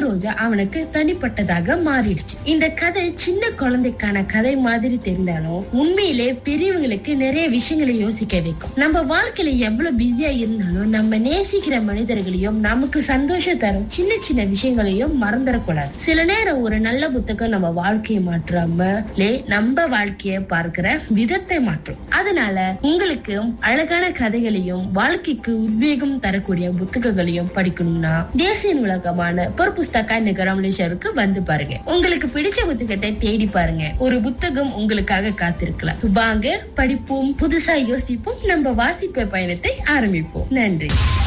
ரோஜா அவனுக்கு தனிப்பட்டதாக மாறிடுச்சு இந்த கதை சின்ன குழந்தைக்கான கதை மாதிரி தெரிந்தாலும் உண்மையிலே பெரியவங்களுக்கு நிறைய விஷயங்களை யோசிக்க வைக்கும் நம்ம வாழ்க்கையில எவ்வளவு பிஸியா இருந்தாலும் நம்ம நேசிக்கிற மனிதர்களையும் நமக்கு சந்தோஷம் தரும் சின்ன சின்ன விஷயங்களையும் மறந்துடக்கூடாது சில நேரம் ஒரு நல்ல புத்தகம் நம்ம வாழ்க்கையை மாற்றாமலே நம்ம வாழ்க்கைய பார்க்கிற விதத்தை மாற்றும் அதனால உங்களுக்கு அழகான கதைகளையும் வாழ்க்கைக்கு உத்வேகம் தரக்கூடிய புத்தகங்களையும் படிக்கணும்னா தேசிய நூலகமான பொறுப்புஸ்தகா நிகரமலேஸ்வருக்கு வந்து பாருங்க உங்களுக்கு பிடிச்ச புத்தகத்தை தேடி பாருங்க ஒரு புத்தகம் உங்களுக்காக காத்திருக்கலாம் வாங்க படிப்போம் புதுசா யோசிப்போம் நம்ம வாசிப்ப பயணத்தை ஆரம்பிப்போம் நன்றி